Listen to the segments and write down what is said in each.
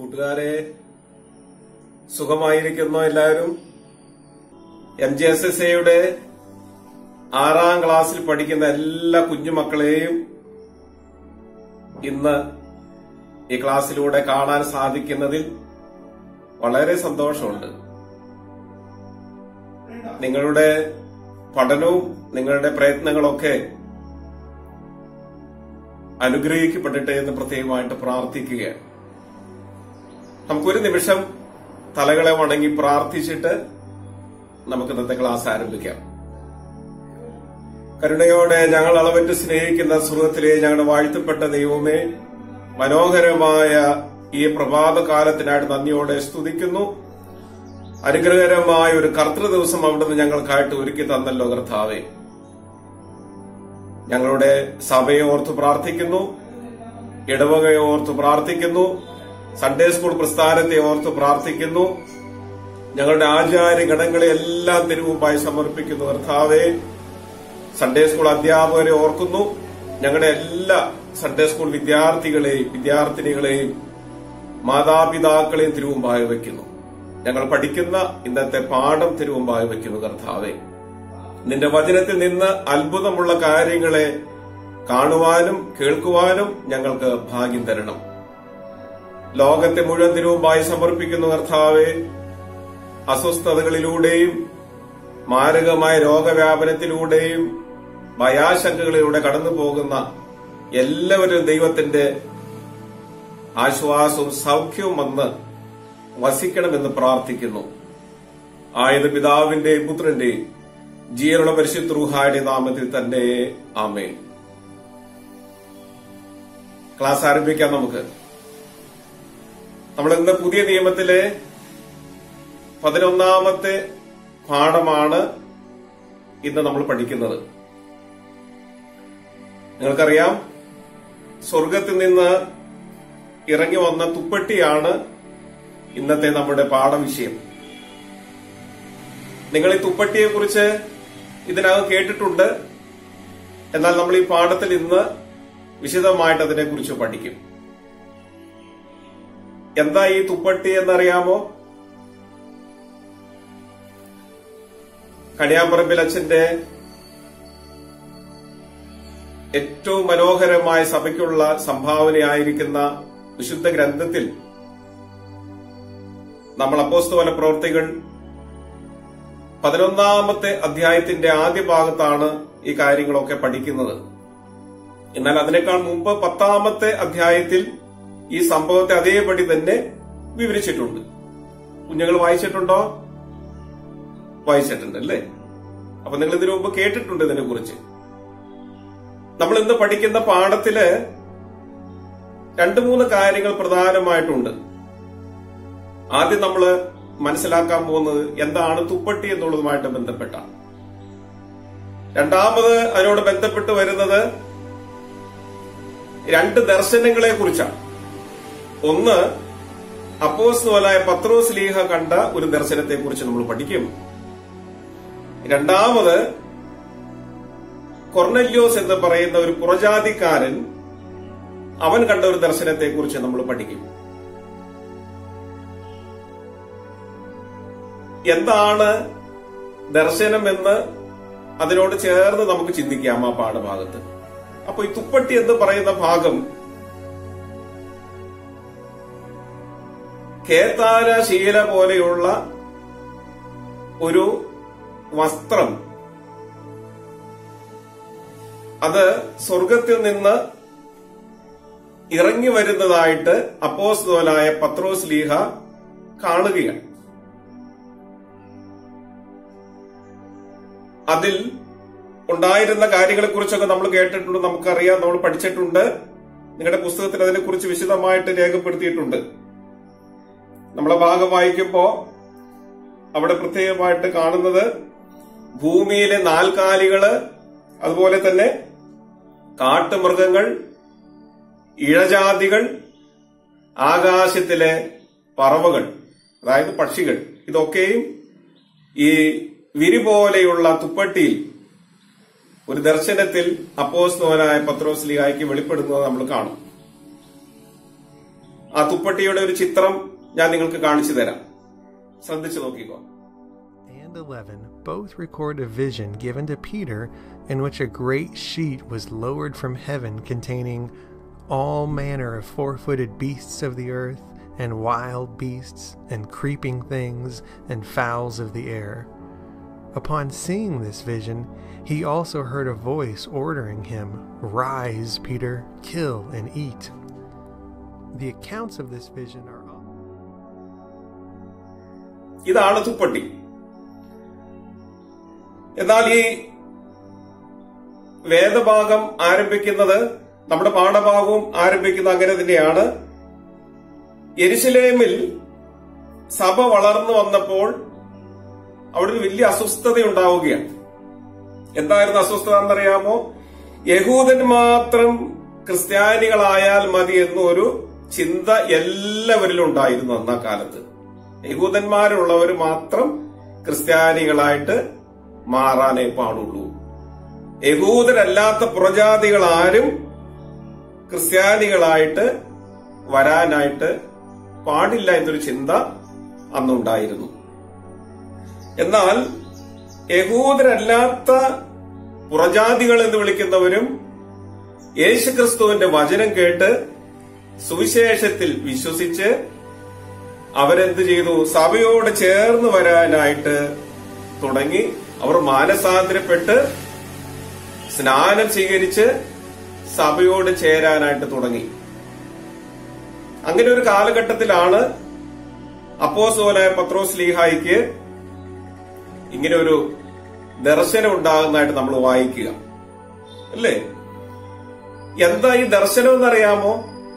കൂട്ടുകാരെ സുഖമായിരിക്കുന്നു എല്ലാവരും എം ജി എസ് എസ് എയുടെ ആറാം ക്ലാസ്സിൽ പഠിക്കുന്ന എല്ലാ കുഞ്ഞുമക്കളെയും ഇന്ന് ഈ ക്ലാസ്സിലൂടെ കാണാൻ സാധിക്കുന്നതിൽ വളരെ സന്തോഷമുണ്ട് നിങ്ങളുടെ പഠനവും നിങ്ങളുടെ പ്രയത്നങ്ങളൊക്കെ അനുഗ്രഹിക്കപ്പെടട്ടെ എന്ന് പ്രത്യേകമായിട്ട് പ്രാർത്ഥിക്കുകയാണ് നമുക്കൊരു നിമിഷം തലകളെ വണങ്ങി പ്രാർത്ഥിച്ചിട്ട് നമുക്ക് ഇന്നത്തെ ക്ലാസ് ആരംഭിക്കാം കരുണയോടെ ഞങ്ങൾ അളവറ്റ് സ്നേഹിക്കുന്ന സുഹൃത്തിലെ ഞങ്ങളുടെ വാഴ്ത്തപ്പെട്ട ദൈവമേ മനോഹരമായ ഈ പ്രഭാത കാലത്തിനായിട്ട് നന്ദിയോടെ സ്തുതിക്കുന്നു അനുഗ്രഹകരമായ ഒരു കർത്തൃ ദിവസം അവിടുന്ന് ഞങ്ങൾക്കായിട്ട് ഒരുക്കി തന്നല്ലോ കർത്താവേ ഞങ്ങളുടെ സഭയെ ഓർത്ത് പ്രാർത്ഥിക്കുന്നു ഇടവകയെ ഓർത്ത് പ്രാർത്ഥിക്കുന്നു സൺഡേ സ്കൂൾ പ്രസ്ഥാനത്തെ ഓർത്ത് പ്രാർത്ഥിക്കുന്നു ഞങ്ങളുടെ ആചാര്യ ഗണങ്ങളെ എല്ലാം തിരുമുമ്പായി സമർപ്പിക്കുന്നു കർത്താവെ സൺഡേ സ്കൂൾ അധ്യാപകരെ ഓർക്കുന്നു ഞങ്ങളുടെ എല്ലാ സൺഡേ സ്കൂൾ വിദ്യാർത്ഥികളെയും വിദ്യാർത്ഥിനികളെയും മാതാപിതാക്കളെയും തിരുമുമ്പായി വയ്ക്കുന്നു ഞങ്ങൾ പഠിക്കുന്ന ഇന്നത്തെ പാഠം തിരുമുമ്പായി വയ്ക്കുന്നു കർത്താവെ നിന്റെ വചനത്തിൽ നിന്ന് അത്ഭുതമുള്ള കാര്യങ്ങളെ കാണുവാനും കേൾക്കുവാനും ഞങ്ങൾക്ക് ഭാഗ്യം തരണം ലോകത്തെ മുഴുവൻ തിരുവുമായി സമർപ്പിക്കുന്നു കർത്താവെ അസ്വസ്ഥതകളിലൂടെയും മാരകമായ രോഗവ്യാപനത്തിലൂടെയും ഭയാശങ്കകളിലൂടെ കടന്നു പോകുന്ന എല്ലാവരും ദൈവത്തിന്റെ ആശ്വാസവും സൗഖ്യവും വന്ന് വസിക്കണമെന്ന് പ്രാർത്ഥിക്കുന്നു ആയത് പിതാവിന്റെയും പുത്രന്റെയും ജീവനുള്ള പരിശുദ്ധ റൂഹായുടെ നാമത്തിൽ തന്നെ ആമേ ക്ലാസ് ആരംഭിക്കാം നമുക്ക് നമ്മൾ ഇന്ന് പുതിയ നിയമത്തിലെ പതിനൊന്നാമത്തെ പാഠമാണ് ഇന്ന് നമ്മൾ പഠിക്കുന്നത് നിങ്ങൾക്കറിയാം സ്വർഗത്തിൽ നിന്ന് ഇറങ്ങി വന്ന തുപ്പട്ടിയാണ് ഇന്നത്തെ നമ്മുടെ പാഠവിഷയം നിങ്ങൾ ഈ തുപ്പട്ടിയെ കുറിച്ച് ഇതിനകം കേട്ടിട്ടുണ്ട് എന്നാൽ നമ്മൾ ഈ പാഠത്തിൽ ഇന്ന് വിശദമായിട്ട് അതിനെക്കുറിച്ച് പഠിക്കും എന്താ ഈ തുപ്പട്ടി എന്നറിയാമോ കണിയാമ്പറമ്പിൽ അച്ഛന്റെ ഏറ്റവും മനോഹരമായ സഭയ്ക്കുള്ള സംഭാവനയായിരിക്കുന്ന വിശുദ്ധ ഗ്രന്ഥത്തിൽ നമ്മൾ അപ്പോസ്തോല പ്രവർത്തികൾ പതിനൊന്നാമത്തെ അധ്യായത്തിന്റെ ആദ്യ ഭാഗത്താണ് ഈ കാര്യങ്ങളൊക്കെ പഠിക്കുന്നത് എന്നാൽ അതിനേക്കാൾ മുമ്പ് പത്താമത്തെ അധ്യായത്തിൽ ഈ സംഭവത്തെ അതേപടി തന്നെ വിവരിച്ചിട്ടുണ്ട് കുഞ്ഞുങ്ങൾ വായിച്ചിട്ടുണ്ടോ വായിച്ചിട്ടുണ്ട് അല്ലേ അപ്പൊ നിങ്ങൾ ഇതിനു മുമ്പ് കേട്ടിട്ടുണ്ട് ഇതിനെ കുറിച്ച് നമ്മൾ ഇന്ന് പഠിക്കുന്ന പാഠത്തില് രണ്ടു മൂന്ന് കാര്യങ്ങൾ പ്രധാനമായിട്ടുണ്ട് ആദ്യം നമ്മൾ മനസ്സിലാക്കാൻ പോകുന്നത് എന്താണ് തുപ്പട്ടി എന്നുള്ളതുമായിട്ട് ബന്ധപ്പെട്ട രണ്ടാമത് അതിനോട് ബന്ധപ്പെട്ട് വരുന്നത് രണ്ട് ദർശനങ്ങളെ കുറിച്ചാണ് ഒന്ന് അപ്പോസ്തോലായ പത്രോസ് ലീഹ കണ്ട ഒരു ദർശനത്തെ കുറിച്ച് നമ്മൾ പഠിക്കും രണ്ടാമത് കൊർണല്യോസ് എന്ന് പറയുന്ന ഒരു പുറജാതിക്കാരൻ അവൻ കണ്ട ഒരു ദർശനത്തെ കുറിച്ച് നമ്മൾ പഠിക്കും എന്താണ് ദർശനമെന്ന് അതിനോട് ചേർന്ന് നമുക്ക് ചിന്തിക്കാം ആ പാഠഭാഗത്ത് അപ്പൊ ഈ തുപ്പട്ടി എന്ന് പറയുന്ന ഭാഗം കേത്താര ശീല പോലെയുള്ള ഒരു വസ്ത്രം അത് സ്വർഗത്തിൽ നിന്ന് ഇറങ്ങി വരുന്നതായിട്ട് അപ്പോസ്തോലായ പത്രോസ് ലീഹ കാണുകയാണ് അതിൽ ഉണ്ടായിരുന്ന കാര്യങ്ങളെക്കുറിച്ചൊക്കെ നമ്മൾ കേട്ടിട്ടുണ്ട് നമുക്കറിയാം നമ്മൾ പഠിച്ചിട്ടുണ്ട് നിങ്ങളുടെ പുസ്തകത്തിൽ അതിനെക്കുറിച്ച് വിശദമായിട്ട് രേഖപ്പെടുത്തിയിട്ടുണ്ട് നമ്മളെ ഭാഗം വായിക്കുമ്പോ അവിടെ പ്രത്യേകമായിട്ട് കാണുന്നത് ഭൂമിയിലെ നാൽക്കാലികള് അതുപോലെ തന്നെ കാട്ടുമൃഗങ്ങൾ ഇഴജാതികൾ ആകാശത്തിലെ പറവകൾ അതായത് പക്ഷികൾ ഇതൊക്കെയും ഈ വിരി പോലെയുള്ള തുപ്പട്ടിയിൽ ഒരു ദർശനത്തിൽ അപ്പോസ്തോനായ പത്രോസ് ലിഹായ്ക്ക് വെളിപ്പെടുന്നത് നമ്മൾ കാണും ആ തുപ്പട്ടിയുടെ ഒരു ചിത്രം ഞാൻ നിങ്ങൾക്ക് കാണിച്ചു തരാം ശ്രദ്ധിച്ചു നോക്കിക്കോ and 11 both record a vision given to Peter in which a great sheet was lowered from heaven containing all manner of four footed beasts of the earth, and wild beasts, and creeping things, and fowls of the air. Upon seeing this vision, he also heard a voice ordering him, Rise, Peter, kill and eat. The accounts of this vision are. ഇതാണ് തുപ്പട്ടി എന്നാൽ ഈ വേദഭാഗം ആരംഭിക്കുന്നത് നമ്മുടെ പാഠഭാഗവും ആരംഭിക്കുന്നത് അങ്ങനെ തന്നെയാണ് എരിശിലേമിൽ സഭ വളർന്നു വന്നപ്പോൾ അവിടെ ഒരു വലിയ അസ്വസ്ഥത ഉണ്ടാവുകയാണ് എന്തായിരുന്നു അസ്വസ്ഥത എന്നറിയാമോ യഹൂദൻ മാത്രം ക്രിസ്ത്യാനികളായാൽ മതി എന്നൊരു ചിന്ത എല്ലാവരിലും ഉണ്ടായിരുന്നു അന്നാ കാലത്ത് യഹൂദന്മാരുള്ളവർ മാത്രം ക്രിസ്ത്യാനികളായിട്ട് മാറാനേ പാടുള്ളൂ യഹൂദരല്ലാത്ത പുറജാതികൾ ആരും ക്രിസ്ത്യാനികളായിട്ട് വരാനായിട്ട് പാടില്ല എന്നൊരു ചിന്ത അന്നുണ്ടായിരുന്നു എന്നാൽ യഹൂദരല്ലാത്ത പുറജാതികൾ എന്ന് വിളിക്കുന്നവരും യേശുക്രിസ്തുവിന്റെ വചനം കേട്ട് സുവിശേഷത്തിൽ വിശ്വസിച്ച് അവരെന്ത് ചെയ്തു സഭയോട് ചേർന്ന് വരാനായിട്ട് തുടങ്ങി അവർ മാനസാന്തരപ്പെട്ട് സ്നാനം സ്വീകരിച്ച് സഭയോട് ചേരാനായിട്ട് തുടങ്ങി അങ്ങനെ ഒരു കാലഘട്ടത്തിലാണ് അപ്പോസോലായ പത്രോസ് ലീഹായിക്ക് ഇങ്ങനെ ഒരു ദർശനം ഉണ്ടാകുന്നതായിട്ട് നമ്മൾ വായിക്കുക അല്ലേ എന്താ ഈ ദർശനം എന്നറിയാമോ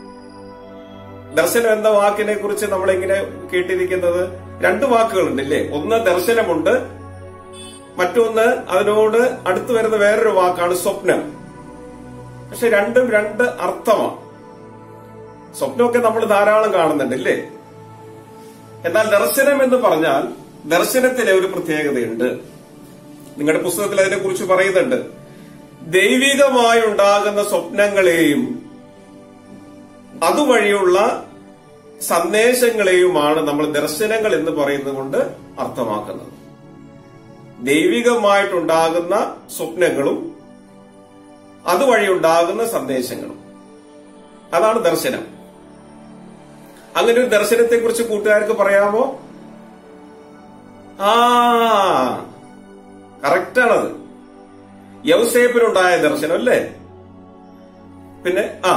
ദർശനം എന്ന വാക്കിനെ കുറിച്ച് നമ്മൾ ഇങ്ങനെ കേട്ടിരിക്കുന്നത് രണ്ട് വാക്കുകളുണ്ട് ഇല്ലേ ഒന്ന് ദർശനമുണ്ട് മറ്റൊന്ന് അതിനോട് അടുത്തു വരുന്ന വേറൊരു വാക്കാണ് സ്വപ്നം പക്ഷെ രണ്ടും രണ്ട് അർത്ഥമാണ് സ്വപ്നമൊക്കെ നമ്മൾ ധാരാളം കാണുന്നുണ്ട് ഇല്ലേ എന്നാൽ ദർശനം എന്ന് പറഞ്ഞാൽ ദർശനത്തിന് ഒരു പ്രത്യേകതയുണ്ട് നിങ്ങളുടെ പുസ്തകത്തിൽ അതിനെക്കുറിച്ച് പറയുന്നുണ്ട് ദൈവികമായി ഉണ്ടാകുന്ന സ്വപ്നങ്ങളെയും അതുവഴിയുള്ള സന്ദേശങ്ങളെയുമാണ് നമ്മൾ ദർശനങ്ങൾ എന്ന് പറയുന്നത് കൊണ്ട് അർത്ഥമാക്കുന്നത് ദൈവികമായിട്ടുണ്ടാകുന്ന സ്വപ്നങ്ങളും അതുവഴി ഉണ്ടാകുന്ന സന്ദേശങ്ങളും അതാണ് ദർശനം അങ്ങനെ ഒരു ദർശനത്തെ കുറിച്ച് കൂട്ടുകാർക്ക് പറയാമോ ആ കറക്റ്റാണത് യൗസേപ്പിനുണ്ടായ ദർശനം അല്ലേ പിന്നെ ആ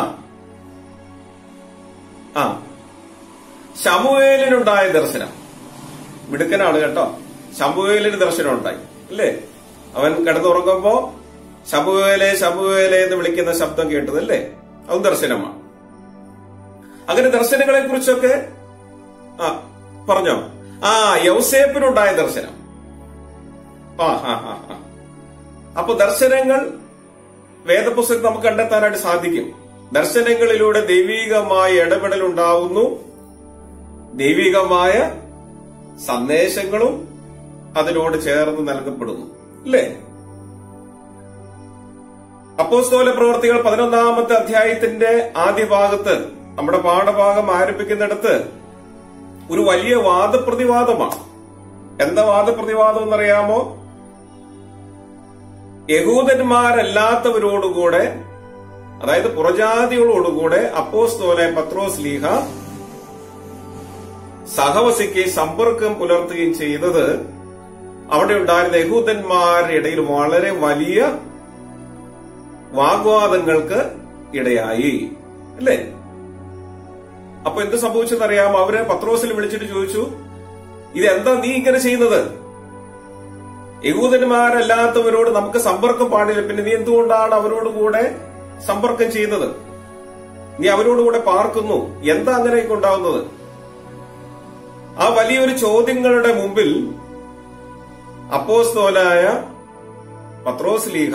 ആ ശമുവേലിനുണ്ടായ ദർശനം മിടുക്കനാണ് കേട്ടോ ശമുവേലിന് ദർശനം ഉണ്ടായി അല്ലേ അവൻ കിടന്നുറങ്ങുമ്പോ ശമുവേലെ ശമുവേലെ എന്ന് വിളിക്കുന്ന ശബ്ദം കേട്ടത് അല്ലേ അതും ദർശനമാണ് അങ്ങനെ ദർശനങ്ങളെ കുറിച്ചൊക്കെ ആ പറഞ്ഞോ ആ യൗസേപ്പിനുണ്ടായ ദർശനം ആ ആ ആ ആ അപ്പൊ ദർശനങ്ങൾ വേദപുസ്തകത്തിൽ നമുക്ക് കണ്ടെത്താനായിട്ട് സാധിക്കും ദർശനങ്ങളിലൂടെ ദൈവികമായ ഇടപെടൽ ഉണ്ടാവുന്നു ദൈവികമായ സന്ദേശങ്ങളും അതിനോട് ചേർന്ന് നൽകപ്പെടുന്നു അല്ലേ അപ്പോസ്തോല പ്രവർത്തികൾ പതിനൊന്നാമത്തെ അധ്യായത്തിന്റെ ആദ്യ ഭാഗത്ത് നമ്മുടെ പാഠഭാഗം ആരംഭിക്കുന്നിടത്ത് ഒരു വലിയ വാദപ്രതിവാദമാണ് എന്താ വാദപ്രതിവാദം എന്നറിയാമോ യഹൂദന്മാരല്ലാത്തവരോടുകൂടെ അതായത് പുറജാതികളോടുകൂടെ അപ്പോസ്തോലെ പത്രോസ് ലീഹ സഹവസിക്കുകയും സമ്പർക്കം പുലർത്തുകയും ചെയ്തത് അവിടെ ഉണ്ടായിരുന്ന യഹൂദന്മാരുടെ ഇടയിൽ വളരെ വലിയ വാഗ്വാദങ്ങൾക്ക് ഇടയായി അല്ലേ അപ്പൊ എന്ത് സംഭവിച്ചെന്നറിയാമോ അവര് പത്രോസിൽ വിളിച്ചിട്ട് ചോദിച്ചു ഇതെന്താ നീ ഇങ്ങനെ ചെയ്യുന്നത് യഹൂദന്മാരല്ലാത്തവരോട് നമുക്ക് സമ്പർക്കം പാടില്ല പിന്നെ നീ എന്തുകൊണ്ടാണ് അവരോട് കൂടെ സമ്പർക്കം ചെയ്യുന്നത് നീ അവരോട് കൂടെ പാർക്കുന്നു എന്താ അങ്ങനെയൊക്കെ ഉണ്ടാവുന്നത് ആ വലിയൊരു ചോദ്യങ്ങളുടെ മുമ്പിൽ അപ്പോസ്തോലായ പത്രോസ് ലീഹ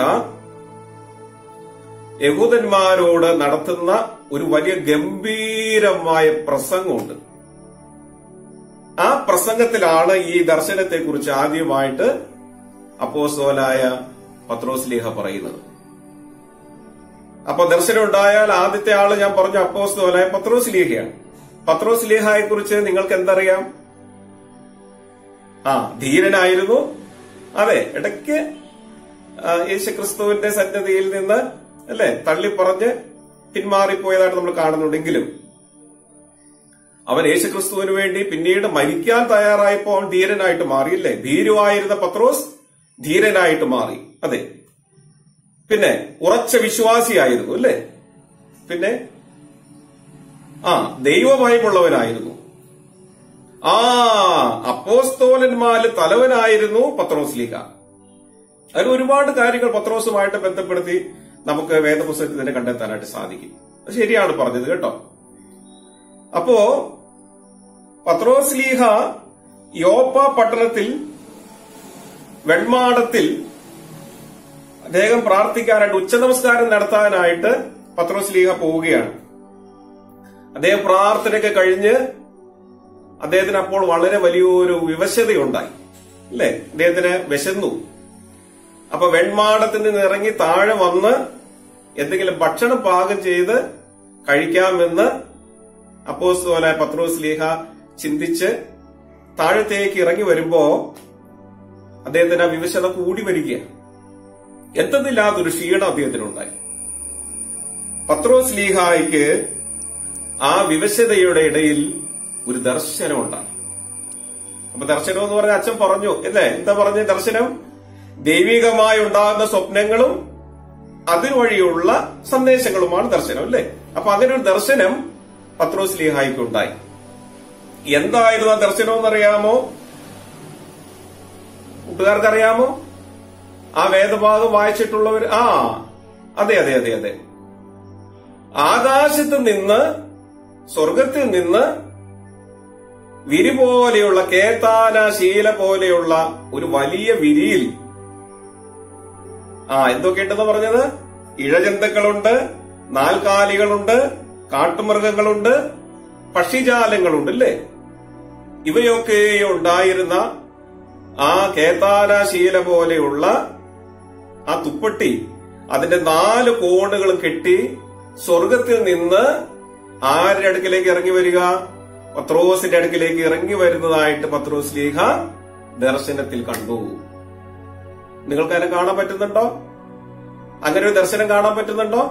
യഹൂദന്മാരോട് നടത്തുന്ന ഒരു വലിയ ഗംഭീരമായ പ്രസംഗമുണ്ട് ആ പ്രസംഗത്തിലാണ് ഈ ദർശനത്തെക്കുറിച്ച് ആദ്യമായിട്ട് അപ്പോസ്തോലായ പത്രോസ് ലീഹ പറയുന്നത് അപ്പൊ ദർശനം ഉണ്ടായാൽ ആദ്യത്തെ ആള് ഞാൻ പറഞ്ഞ അപ്പോസ്തോലായ പത്രോസ് ലീഹയാണ് പത്രോസ് ലേഹായെ കുറിച്ച് നിങ്ങൾക്ക് എന്തറിയാം ആ ധീരനായിരുന്നു അതെ ഇടയ്ക്ക് ആ, യേശുക്രിസ്തുവിന്റെ സന്നദ്ധിയിൽ നിന്ന് അല്ലെ തള്ളിപ്പറഞ്ഞ് പിന്മാറിപ്പോയതായിട്ട് നമ്മൾ കാണുന്നുണ്ടെങ്കിലും അവൻ യേശുക്രിസ്തുവിന് വേണ്ടി പിന്നീട് മരിക്കാൻ തയ്യാറായപ്പോൾ അവൻ ധീരനായിട്ട് മാറിയില്ലേ ഭീരുവായിരുന്ന പത്രോസ് ധീരനായിട്ട് മാറി അതെ പിന്നെ ഉറച്ച വിശ്വാസിയായിരുന്നു അല്ലേ പിന്നെ ആ ദൈവഭയമുള്ളവനായിരുന്നു ആ അപ്പോസ്തോലന്മാരിൽ തലവനായിരുന്നു പത്രോസ് ലീഗ അതിന് ഒരുപാട് കാര്യങ്ങൾ പത്രോസുമായിട്ട് ബന്ധപ്പെടുത്തി നമുക്ക് വേദപുസ്തകത്തിൽ തന്നെ കണ്ടെത്താനായിട്ട് സാധിക്കും അത് ശരിയാണ് പറഞ്ഞത് കേട്ടോ അപ്പോ പത്രോസ് ലീഹ യോപ്പ പട്ടണത്തിൽ വെൺമാടത്തിൽ അദ്ദേഹം പ്രാർത്ഥിക്കാനായിട്ട് ഉച്ചനമസ്കാരം നടത്താനായിട്ട് പത്രോസ് ലീഹ പോവുകയാണ് അദ്ദേഹം പ്രാർത്ഥനയൊക്കെ കഴിഞ്ഞ് അദ്ദേഹത്തിന് അപ്പോൾ വളരെ വലിയൊരു വിവശതയുണ്ടായി അല്ലേ അദ്ദേഹത്തിന് വിശന്നു അപ്പൊ വെൺമാടത്തിൽ നിന്ന് ഇറങ്ങി താഴെ വന്ന് എന്തെങ്കിലും ഭക്ഷണം പാകം ചെയ്ത് കഴിക്കാമെന്ന് അപ്പോസ്തോല പത്രോസ് ലീഹ ചിന്തിച്ച് താഴത്തേക്ക് ഇറങ്ങി വരുമ്പോ അദ്ദേഹത്തിന് ആ വിവശത കൂടി വരിക എന്തെന്നില്ലാത്തൊരു ക്ഷീണം അദ്ദേഹത്തിനുണ്ടായി പത്രോസ് ലീഹായ്ക്ക് ആ വിവശതയുടെ ഇടയിൽ ഒരു ദർശനം ഉണ്ടായി അപ്പൊ ദർശനം എന്ന് പറഞ്ഞ അച്ഛൻ പറഞ്ഞു അല്ലേ എന്താ പറഞ്ഞ ദർശനം ദൈവികമായി ഉണ്ടാകുന്ന സ്വപ്നങ്ങളും അതുവഴിയുള്ള സന്ദേശങ്ങളുമാണ് ദർശനം അല്ലേ അപ്പൊ അങ്ങനെ ഒരു ദർശനം പത്രോസ് ലീഹായിക്ക് ഉണ്ടായി എന്തായിരുന്നു ആ ദർശനം എന്നറിയാമോ കൂട്ടുകാർക്ക് അറിയാമോ ആ വേദഭാഗം വായിച്ചിട്ടുള്ളവർ ആ അതെ അതെ അതെ അതെ ആകാശത്ത് നിന്ന് സ്വർഗത്തിൽ നിന്ന് വിരി പോലെയുള്ള കേത്താന ശീല പോലെയുള്ള ഒരു വലിയ വിരിയിൽ ആ എന്തൊക്കെയുണ്ടെന്ന് പറഞ്ഞത് ഇഴജന്തുക്കളുണ്ട് നാൽക്കാലികളുണ്ട് കാട്ടുമൃഗങ്ങളുണ്ട് പക്ഷിജാലങ്ങളുണ്ട് അല്ലേ ഇവയൊക്കെ ഉണ്ടായിരുന്ന ആ കേത്താന ശീല പോലെയുള്ള ആ തുപ്പട്ടി അതിന്റെ നാല് കോണുകളും കെട്ടി സ്വർഗത്തിൽ നിന്ന് ആരുടെ അടുക്കിലേക്ക് ഇറങ്ങി വരിക പത്രോസിന്റെ അടുക്കിലേക്ക് ഇറങ്ങി വരുന്നതായിട്ട് പത്രോസ് ലീഹ ദർശനത്തിൽ കണ്ടു നിങ്ങൾക്ക് അതിനെ കാണാൻ പറ്റുന്നുണ്ടോ അങ്ങനെ ഒരു ദർശനം കാണാൻ പറ്റുന്നുണ്ടോ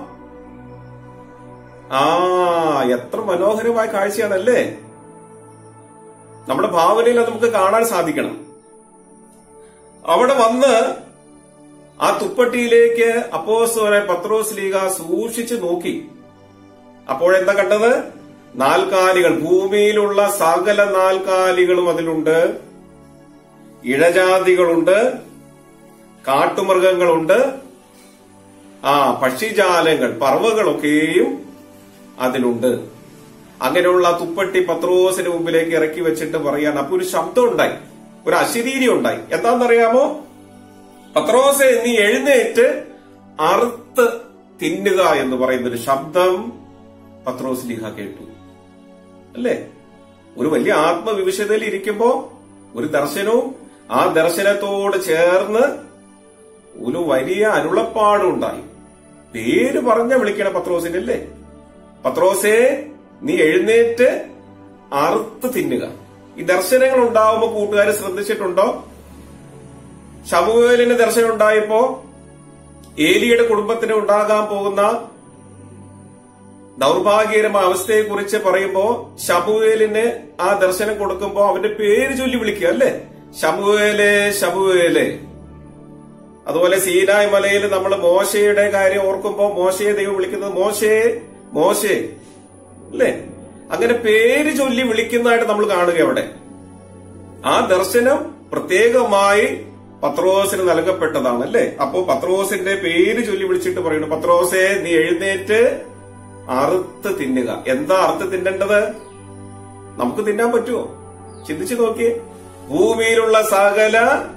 ആ എത്ര മനോഹരമായ കാഴ്ചയാണല്ലേ നമ്മുടെ ഭാവനയിൽ അത് നമുക്ക് കാണാൻ സാധിക്കണം അവിടെ വന്ന് ആ തുപ്പട്ടിയിലേക്ക് അപ്പോസ്തലനായ പത്രോസ് ലീഗ സൂക്ഷിച്ചു നോക്കി അപ്പോഴെന്താ കണ്ടത് നാൽക്കാലികൾ ഭൂമിയിലുള്ള സകല നാൽക്കാലികളും അതിലുണ്ട് ഇഴജാതികളുണ്ട് കാട്ടുമൃഗങ്ങളുണ്ട് ആ പക്ഷിജാലങ്ങൾ പറവകളൊക്കെയും അതിലുണ്ട് അങ്ങനെയുള്ള ആ തുപ്പട്ടി പത്രോസിന് മുമ്പിലേക്ക് ഇറക്കി വെച്ചിട്ട് പറയാൻ അപ്പൊ ഒരു ശബ്ദം ഉണ്ടായി ഒരു അശരീരി ഉണ്ടായി എന്താണെന്നറിയാമോ പത്രോസെ നീ എഴുന്നേറ്റ് അറുത്ത് തിന്നുക എന്ന് പറയുന്ന ഒരു ശബ്ദം പത്രോസ് ലീഹ കേട്ടു അല്ലേ ഒരു വലിയ ആത്മവിവിശതയിൽ ഇരിക്കുമ്പോ ഒരു ദർശനവും ആ ദർശനത്തോട് ചേർന്ന് ഒരു വലിയ അരുളപ്പാടും ഉണ്ടായി പേര് പറഞ്ഞ വിളിക്കണ പത്രോസിന്റെ അല്ലേ പത്രോസേ നീ എഴുന്നേറ്റ് അറുത്ത് തിന്നുക ഈ ദർശനങ്ങൾ ഉണ്ടാവുമ്പോ കൂട്ടുകാർ ശ്രദ്ധിച്ചിട്ടുണ്ടോ ശമുവേലിന് ദർശനം ഉണ്ടായപ്പോ ഏലിയുടെ കുടുംബത്തിന് ഉണ്ടാകാൻ പോകുന്ന ദൗർഭാഗ്യകരമായ അവസ്ഥയെ കുറിച്ച് പറയുമ്പോ ശമുവേലിന് ആ ദർശനം കൊടുക്കുമ്പോ അവന്റെ പേര് ചൊല്ലി വിളിക്കുക അല്ലേ ശമുവേലെ ശമുവേലെ അതുപോലെ സീനായ് മലയിൽ നമ്മൾ മോശയുടെ കാര്യം ഓർക്കുമ്പോ മോശയെ ദൈവം വിളിക്കുന്നത് മോശേ മോശേ അല്ലേ അങ്ങനെ പേര് ചൊല്ലി വിളിക്കുന്നതായിട്ട് നമ്മൾ കാണുക അവിടെ ആ ദർശനം പ്രത്യേകമായി പത്രോസിന് നൽകപ്പെട്ടതാണ് അല്ലേ അപ്പോ പത്രോസിന്റെ പേര് ചൊല്ലി വിളിച്ചിട്ട് പറയുന്നു പത്രോസെ നീ എഴുന്നേറ്റ് അറുത്ത് തിന്നുക എന്താ അറുത്ത് തിന്നേണ്ടത് നമുക്ക് തിന്നാൻ പറ്റുമോ ചിന്തിച്ചു നോക്കിയേ ഭൂമിയിലുള്ള സകല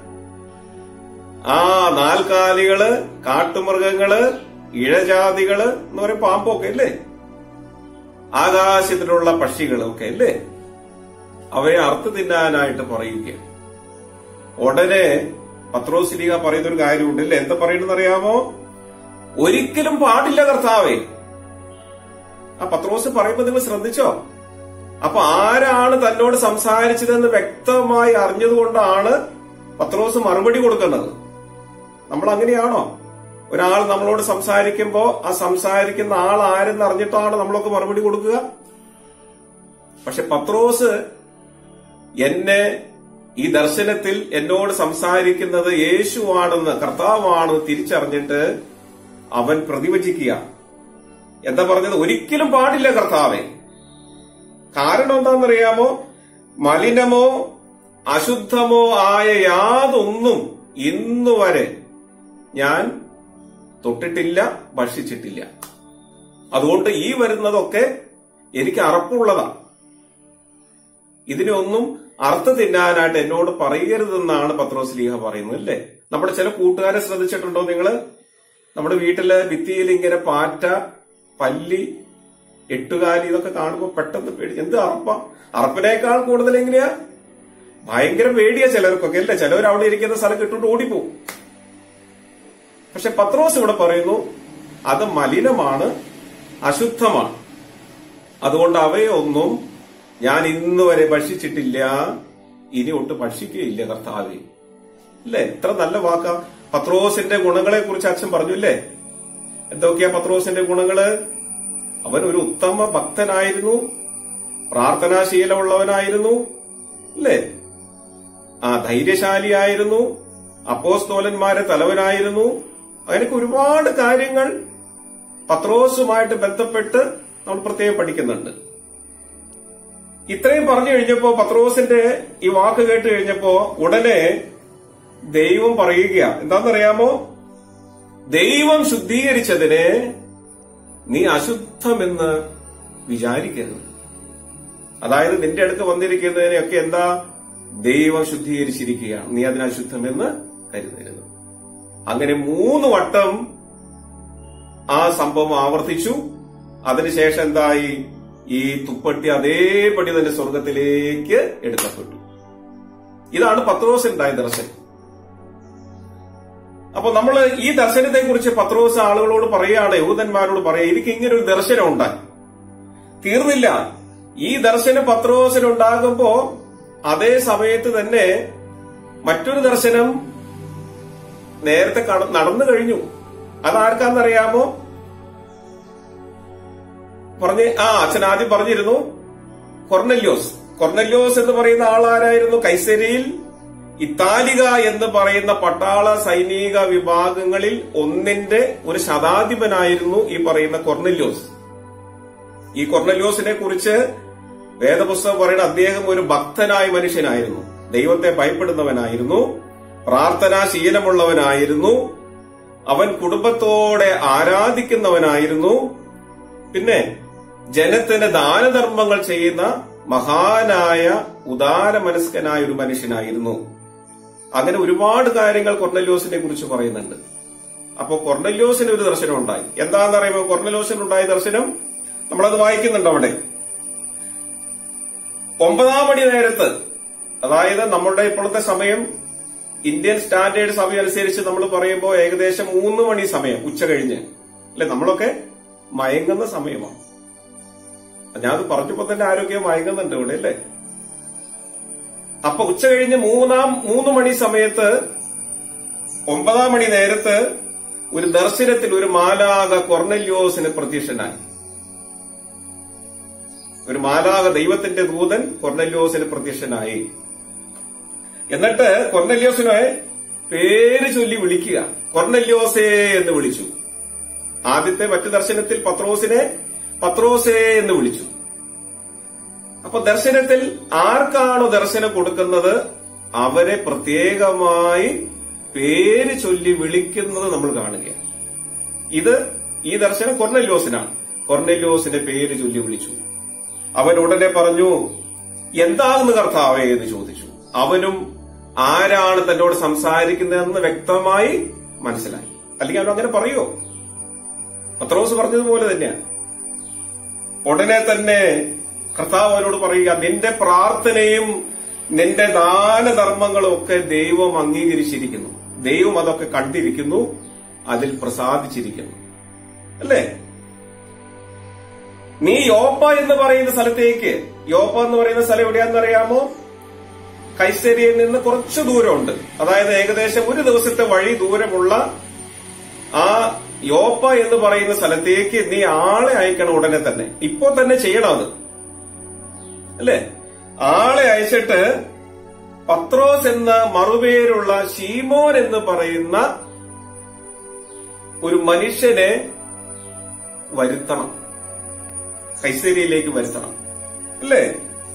ആ നാൽക്കാലികള് കാട്ടുമൃഗങ്ങള് ഇഴജാതികള് എന്ന് പറയും പാമ്പൊക്കെ അല്ലേ ആകാശത്തിലുള്ള പക്ഷികളൊക്കെ അല്ലേ അവയെ അറുത്ത് തിന്നാനായിട്ട് പറയുക ഉടനെ പത്രോസിലിക പറയുന്ന ഒരു കാര്യമുണ്ട് അല്ലേ എന്താ പറയുന്നത് അറിയാമോ ഒരിക്കലും പാടില്ല കർത്താവേ ആ പത്രോസ് പറയുമ്പോ നിങ്ങൾ ശ്രദ്ധിച്ചോ അപ്പൊ ആരാണ് തന്നോട് സംസാരിച്ചതെന്ന് വ്യക്തമായി അറിഞ്ഞതുകൊണ്ടാണ് പത്രോസ് മറുപടി കൊടുക്കുന്നത് നമ്മൾ അങ്ങനെയാണോ ഒരാൾ നമ്മളോട് സംസാരിക്കുമ്പോ ആ സംസാരിക്കുന്ന ആൾ ആരെന്ന് അറിഞ്ഞിട്ടാണ് നമ്മളൊക്കെ മറുപടി കൊടുക്കുക പക്ഷെ പത്രോസ് എന്നെ ഈ ദർശനത്തിൽ എന്നോട് സംസാരിക്കുന്നത് യേശുവാണെന്ന് കർത്താവാണെന്ന് തിരിച്ചറിഞ്ഞിട്ട് അവൻ പ്രതിവചിക്കുക എന്താ പറഞ്ഞത് ഒരിക്കലും പാടില്ല കർത്താവെ കാരണം എന്താണെന്നറിയാമോ മലിനമോ അശുദ്ധമോ ആയ യാതൊന്നും ഇന്നുവരെ ഞാൻ തൊട്ടിട്ടില്ല ഭക്ഷിച്ചിട്ടില്ല അതുകൊണ്ട് ഈ വരുന്നതൊക്കെ എനിക്ക് അറപ്പുള്ളതാണ് ഇതിനൊന്നും അർത്ഥ തിന്നാനായിട്ട് എന്നോട് പറയരുതെന്നാണ് പത്രോസ് ലീഹ പറയുന്നത് അല്ലേ നമ്മുടെ ചില കൂട്ടുകാരെ ശ്രദ്ധിച്ചിട്ടുണ്ടോ നിങ്ങള് നമ്മുടെ വീട്ടില് ഭിത്തിയിൽ ഇങ്ങനെ പാറ്റ പല്ലി എട്ടുകാലി ഇതൊക്കെ കാണുമ്പോൾ പെട്ടെന്ന് പേടി എന്ത് അറപ്പ അറപ്പിനേക്കാൾ കൂടുതൽ എങ്ങനെയാ ഭയങ്കര പേടിയാ ചിലർക്കൊക്കെ അല്ലേ ചിലവർ അവിടെ ഇരിക്കുന്ന സ്ഥലം കിട്ടുകൊണ്ട് ഓടിപ്പോവും പക്ഷെ പത്രോസ് ഇവിടെ പറയുന്നു അത് മലിനമാണ് അശുദ്ധമാണ് അതുകൊണ്ട് അവയെ ഒന്നും ഞാൻ ഇന്ന് വരെ ഭക്ഷിച്ചിട്ടില്ല ഇനി ഒട്ട് ഭക്ഷിക്കുകയില്ല കർത്താവെ അല്ലേ എത്ര നല്ല വാക്കാ പത്രോസിന്റെ ഗുണങ്ങളെ കുറിച്ച് അച്ഛൻ പറഞ്ഞു അല്ലേ എന്തൊക്കെയാ പത്രോസിന്റെ ഗുണങ്ങള് അവൻ ഒരു ഉത്തമ ഭക്തനായിരുന്നു പ്രാർത്ഥനാശീലമുള്ളവനായിരുന്നു അല്ലേ ആ ധൈര്യശാലിയായിരുന്നു അപ്പോസ്തോലന്മാരെ തലവനായിരുന്നു അങ്ങനെയൊക്കെ ഒരുപാട് കാര്യങ്ങൾ പത്രോസുമായിട്ട് ബന്ധപ്പെട്ട് നമ്മൾ പ്രത്യേകം പഠിക്കുന്നുണ്ട് ഇത്രയും പറഞ്ഞു കഴിഞ്ഞപ്പോ പത്രോസിന്റെ ഈ വാക്ക് കേട്ട് കഴിഞ്ഞപ്പോ ഉടനെ ദൈവം പറയുക എന്താണെന്നറിയാമോ ദൈവം ശുദ്ധീകരിച്ചതിനെ നീ അശുദ്ധമെന്ന് വിചാരിക്കരുത് അതായത് നിന്റെ അടുത്ത് വന്നിരിക്കുന്നതിനെയൊക്കെ എന്താ ദൈവം ശുദ്ധീകരിച്ചിരിക്കുകയാണ് നീ അതിനെ അശുദ്ധമെന്ന് കരുതരുത് അങ്ങനെ മൂന്ന് വട്ടം ആ സംഭവം ആവർത്തിച്ചു അതിനുശേഷം എന്തായി ഈ തുപ്പട്ടി അതേപടി തന്നെ സ്വർഗത്തിലേക്ക് എടുക്കപ്പെട്ടു ഇതാണ് പത്രോസിനുണ്ടായ ദർശനം അപ്പൊ നമ്മൾ ഈ ദർശനത്തെ കുറിച്ച് പത്രോസ് ആളുകളോട് പറയുകയാണ് യഹൂദന്മാരോട് പറയാ എനിക്ക് ഇങ്ങനെ ഒരു ദർശനം ഉണ്ടായി തീർന്നില്ല ഈ ദർശനം പത്രോസിനുണ്ടാകുമ്പോ അതേ സമയത്ത് തന്നെ മറ്റൊരു ദർശനം നേരത്തെ കട- നടന്നു കഴിഞ്ഞു അതാർക്കാന്നറിയാമോ പറഞ്ഞ് ആ അച്ഛൻ ആദ്യം പറഞ്ഞിരുന്നു കൊർണല്യോസ് കൊർണല്യോസ് എന്ന് പറയുന്ന ആളാരായിരുന്നു കൈസരിയിൽ ഇത്താലിക എന്ന് പറയുന്ന പട്ടാള സൈനിക വിഭാഗങ്ങളിൽ ഒന്നിന്റെ ഒരു ശതാധിപനായിരുന്നു ഈ പറയുന്ന കൊർണല്യോസ് ഈ കൊർണല്യോസിനെ കുറിച്ച് വേദപുസ്തകം പറയുന്ന അദ്ദേഹം ഒരു ഭക്തനായ മനുഷ്യനായിരുന്നു ദൈവത്തെ ഭയപ്പെടുന്നവനായിരുന്നു പ്രാർത്ഥനാശീലമുള്ളവനായിരുന്നു അവൻ കുടുംബത്തോടെ ആരാധിക്കുന്നവനായിരുന്നു പിന്നെ ജനത്തിന് ദാനധർമ്മങ്ങൾ ചെയ്യുന്ന മഹാനായ ഉദാരമനസ്കനായ ഒരു മനുഷ്യനായിരുന്നു അങ്ങനെ ഒരുപാട് കാര്യങ്ങൾ കൊർണല്യോസിനെ കുറിച്ച് പറയുന്നുണ്ട് അപ്പോ കൊർണല്യോസിന് ഒരു ദർശനം ഉണ്ടായി എന്താണെന്ന് പറയുമ്പോൾ കൊർണല്യോസിന് ഉണ്ടായ ദർശനം നമ്മളത് വായിക്കുന്നുണ്ട് അവിടെ ഒമ്പതാം മണി നേരത്ത് അതായത് നമ്മുടെ ഇപ്പോഴത്തെ സമയം ഇന്ത്യൻ സ്റ്റാൻഡേർഡ് സമയം അനുസരിച്ച് നമ്മൾ പറയുമ്പോൾ ഏകദേശം മൂന്ന് മണി സമയം ഉച്ച കഴിഞ്ഞ് അല്ലെ നമ്മളൊക്കെ മയങ്ങുന്ന സമയമാണ് ഞാനത് പറഞ്ഞപ്പോ തന്നെ ആരോഗ്യം മയങ്ങുന്നുണ്ട് ഇവിടെ അല്ലേ അപ്പൊ ഉച്ച കഴിഞ്ഞ് മൂന്നാം മൂന്ന് മണി സമയത്ത് ഒമ്പതാം മണി നേരത്ത് ഒരു ദർശനത്തിൽ ഒരു മാലാക കൊർണല്യോസിന് പ്രത്യക്ഷനായി ഒരു മാലാക ദൈവത്തിന്റെ ദൂതൻ കൊർണല്യോസിന് പ്രത്യക്ഷനായി എന്നിട്ട് കൊർണല്യോസിനെ പേര് ചൊല്ലി വിളിക്കുക കൊർണല്യോസേ എന്ന് വിളിച്ചു ആദ്യത്തെ മറ്റു ദർശനത്തിൽ പത്രോസിനെ പത്രോസേ എന്ന് വിളിച്ചു അപ്പൊ ദർശനത്തിൽ ആർക്കാണോ ദർശനം കൊടുക്കുന്നത് അവരെ പ്രത്യേകമായി പേര് ചൊല്ലി വിളിക്കുന്നത് നമ്മൾ കാണുകയാണ് ഇത് ഈ ദർശനം കൊർണല്യോസിനാണ് കൊർണല്യോസിന്റെ പേര് ചൊല്ലി വിളിച്ചു അവൻ ഉടനെ പറഞ്ഞു എന്താകുന്നു കർത്താവേ എന്ന് ചോദിച്ചു അവനും ആരാണ് തന്നോട് സംസാരിക്കുന്നതെന്ന് വ്യക്തമായി മനസ്സിലായി അല്ലെങ്കിൽ അവൻ അങ്ങനെ പറയുമോ പത്രോസ് പറഞ്ഞതുപോലെ തന്നെയാണ് ഉടനെ തന്നെ കർത്താവ് അവനോട് പറയുക നിന്റെ പ്രാർത്ഥനയും നിന്റെ ദാനധർമ്മങ്ങളും ഒക്കെ ദൈവം അംഗീകരിച്ചിരിക്കുന്നു ദൈവം അതൊക്കെ കണ്ടിരിക്കുന്നു അതിൽ പ്രസാദിച്ചിരിക്കുന്നു അല്ലേ നീ യോപ്പ എന്ന് പറയുന്ന സ്ഥലത്തേക്ക് യോപ്പ എന്ന് പറയുന്ന സ്ഥലം എവിടെയാണെന്ന് അറിയാമോ കൈസരിയിൽ നിന്ന് കുറച്ച് ദൂരമുണ്ട് അതായത് ഏകദേശം ഒരു ദിവസത്തെ വഴി ദൂരമുള്ള ആ യോപ്പ എന്ന് പറയുന്ന സ്ഥലത്തേക്ക് നീ ആളെ അയക്കണം ഉടനെ തന്നെ ഇപ്പോ തന്നെ ചെയ്യണം അത് അല്ലേ ആളെ അയച്ചിട്ട് പത്രോസ് എന്ന മറുപേരുള്ള ഷീമോൻ എന്ന് പറയുന്ന ഒരു മനുഷ്യനെ വരുത്തണം കൈസരിയിലേക്ക് വരുത്തണം അല്ലേ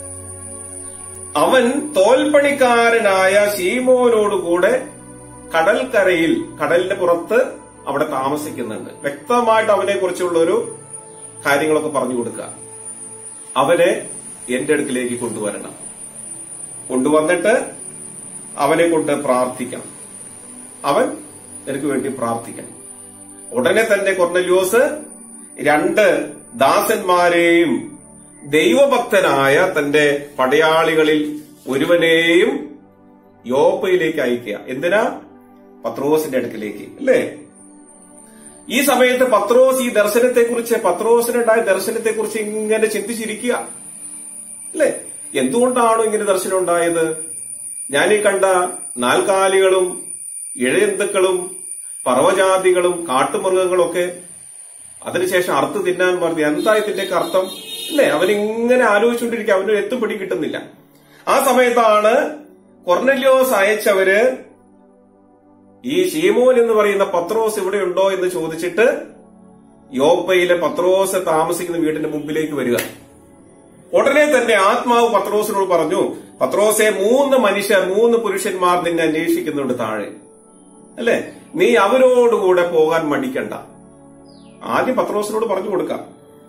അവൻ തോൽപ്പണിക്കാരനായ ഷീമോനോടുകൂടെ കടൽക്കരയിൽ കടലിന്റെ പുറത്ത് അവിടെ താമസിക്കുന്നുണ്ട് വ്യക്തമായിട്ട് അവനെ കുറിച്ചുള്ള ഒരു കാര്യങ്ങളൊക്കെ പറഞ്ഞു കൊടുക്കുക അവനെ എന്റെ അടുക്കിലേക്ക് കൊണ്ടുവരണം കൊണ്ടുവന്നിട്ട് അവനെ കൊണ്ട് പ്രാർത്ഥിക്കണം അവൻ എനിക്ക് വേണ്ടി പ്രാർത്ഥിക്കണം ഉടനെ തന്നെ കൊർണല്യോസ് രണ്ട് ദാസന്മാരെയും ദൈവഭക്തനായ തന്റെ പടയാളികളിൽ ഒരുവനെയും യോപ്പയിലേക്ക് അയക്കുക എന്തിനാ പത്രോസിന്റെ അടുക്കിലേക്ക് അല്ലേ ഈ സമയത്ത് പത്രോസ് ഈ ദർശനത്തെക്കുറിച്ച് പത്രോസിനുണ്ടായ ദർശനത്തെക്കുറിച്ച് ഇങ്ങനെ ചിന്തിച്ചിരിക്കുക അല്ലേ എന്തുകൊണ്ടാണോ ഇങ്ങനെ ദർശനം ഉണ്ടായത് ഞാൻ ഈ കണ്ട നാൽക്കാലികളും ഇഴയന്തുക്കളും പർവ്വജാതികളും കാട്ടുമൃഗങ്ങളൊക്കെ അതിനുശേഷം അർത്ഥം തിന്നാൻ പറഞ്ഞു എന്താ ഇതിന്റെയൊക്കെ അർത്ഥം അല്ലേ അവനിങ്ങനെ ആലോചിച്ചുകൊണ്ടിരിക്കുക അവന് എത്തുപിടി കിട്ടുന്നില്ല ആ സമയത്താണ് കൊർണല്യോസ് അയച്ചവര് ഈ ഷീമോൻ എന്ന് പറയുന്ന പത്രോസ് ഇവിടെ ഉണ്ടോ എന്ന് ചോദിച്ചിട്ട് യോപ്പയിലെ പത്രോസ് താമസിക്കുന്ന വീടിന്റെ മുമ്പിലേക്ക് വരിക ഉടനെ തന്നെ ആത്മാവ് പത്രോസിനോട് പറഞ്ഞു പത്രോസെ മൂന്ന് മനുഷ്യർ മൂന്ന് പുരുഷന്മാർ നിന്നെ അന്വേഷിക്കുന്നുണ്ട് താഴെ അല്ലെ നീ അവരോടുകൂടെ പോകാൻ മടിക്കണ്ട ആദ്യം പത്രോസിനോട് പറഞ്ഞു കൊടുക്കാം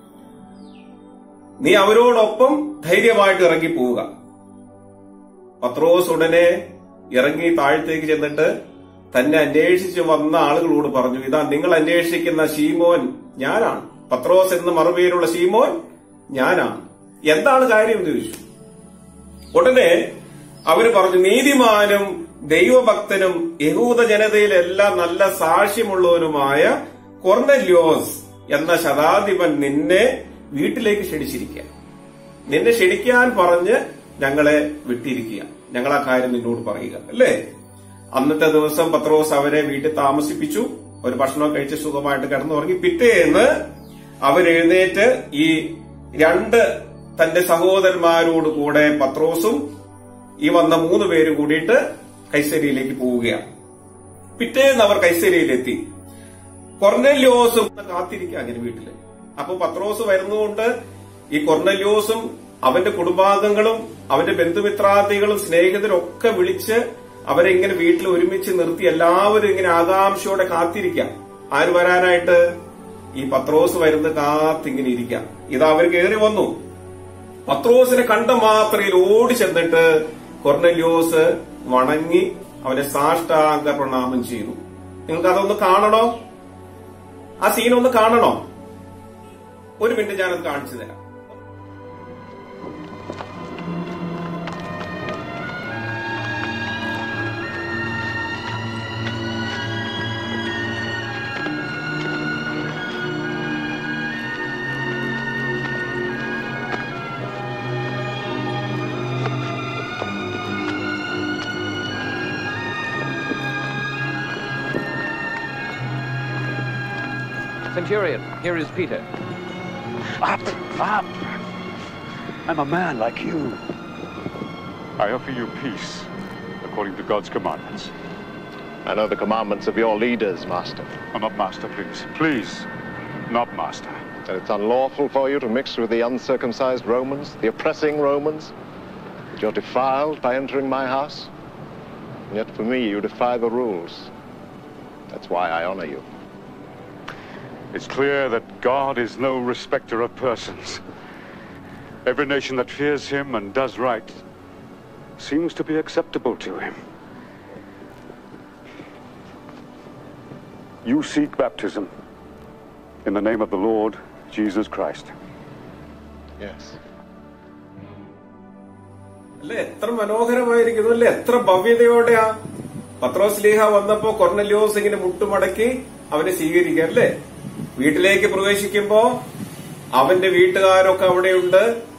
നീ അവരോടൊപ്പം ധൈര്യമായിട്ട് ഇറങ്ങി പോവുക പത്രോസ് ഉടനെ ഇറങ്ങി താഴത്തേക്ക് ചെന്നിട്ട് തന്നെ അന്വേഷിച്ച് വന്ന ആളുകളോട് പറഞ്ഞു ഇതാ നിങ്ങൾ അന്വേഷിക്കുന്ന ഷീമോൻ ഞാനാണ് പത്രോസ് എന്ന് മറുപേരുള്ള ഷീമോൻ ഞാനാണ് എന്താണ് കാര്യം എന്ന് ചോദിച്ചു ഉടനെ അവര് പറഞ്ഞു നീതിമാനും ദൈവഭക്തനും യഹൂദ ജനതയിലെല്ലാം നല്ല സാക്ഷ്യമുള്ളവനുമായ കൊർണല്യോസ് എന്ന ശതാധിപൻ നിന്നെ വീട്ടിലേക്ക് ക്ഷണിച്ചിരിക്കുക നിന്നെ ക്ഷണിക്കാൻ പറഞ്ഞ് ഞങ്ങളെ വിട്ടിരിക്കുക ഞങ്ങൾ ആ കാര്യം നിന്നോട് പറയുക അല്ലേ അന്നത്തെ ദിവസം പത്രോസ് അവരെ വീട്ടിൽ താമസിപ്പിച്ചു ഒരു ഭക്ഷണം കഴിച്ച് സുഖമായിട്ട് കിടന്നുറങ്ങി പിറ്റേന്ന് അവരെഴുന്നേറ്റ് ഈ രണ്ട് തന്റെ സഹോദരന്മാരോട് കൂടെ പത്രോസും ഈ വന്ന മൂന്ന് പേര് കൂടിയിട്ട് കൈസരിയിലേക്ക് പോവുകയാണ് പിറ്റേന്ന് അവർ കൈസരിയിലെത്തി കൊർണല്യോസും കാത്തിരിക്കുക അങ്ങനെ വീട്ടില് അപ്പൊ പത്രോസ് വരുന്നതുകൊണ്ട് ഈ കൊർണല്യോസും അവന്റെ കുടുംബാംഗങ്ങളും അവന്റെ ബന്ധുമിത്രാദികളും സ്നേഹിതരും ഒക്കെ വിളിച്ച് അവരെ ഇങ്ങനെ വീട്ടിൽ ഒരുമിച്ച് നിർത്തി എല്ലാവരും ഇങ്ങനെ ആകാംക്ഷയോടെ കാത്തിരിക്കാം ആര് വരാനായിട്ട് ഈ പത്രോസ് വരുന്ന കാത്തിങ്ങനെ ഇരിക്കാം ഇത് അവർ കയറി വന്നു പത്രോസിനെ കണ്ട മാത്രയിൽ ഓടി ചെന്നിട്ട് കൊർണല്യോസ് വണങ്ങി അവനെ സാഷ്ടാംഗ പ്രണാമം ചെയ്തു നിങ്ങൾക്ക് അതൊന്ന് കാണണോ ആ സീൻ ഒന്ന് കാണണോ ഒരു മിനിറ്റ് ഞാനത് കാണിച്ചു തരാം Centurion, here is Peter. Up, up. I'm a man like you. I offer you peace, according to God's commandments. I know the commandments of your leaders, Master. Oh, not master, please. Please, not master. That it's unlawful for you to mix with the uncircumcised Romans, the oppressing Romans. That you're defiled by entering my house. And yet for me, you defy the rules. That's why I honor you. It's clear that God is no respecter of persons. Every nation that fears him and does right seems to be acceptable to him. You seek baptism in the name of the Lord Jesus Christ. Yes. അല്ലെ എത്ര മനോഹരമായിരിക്കുന്നു അല്ലെ എത്ര ഭവ്യതയോടെയാ പത്രോസ് ലീഹ വന്നപ്പോ കൊർണല്യോസ് ഇങ്ങനെ മുട്ടുമടക്കി അവനെ സ്വീകരിക്കുക അല്ലേ വീട്ടിലേക്ക് പ്രവേശിക്കുമ്പോ അവന്റെ വീട്ടുകാരൊക്കെ അവിടെയുണ്ട്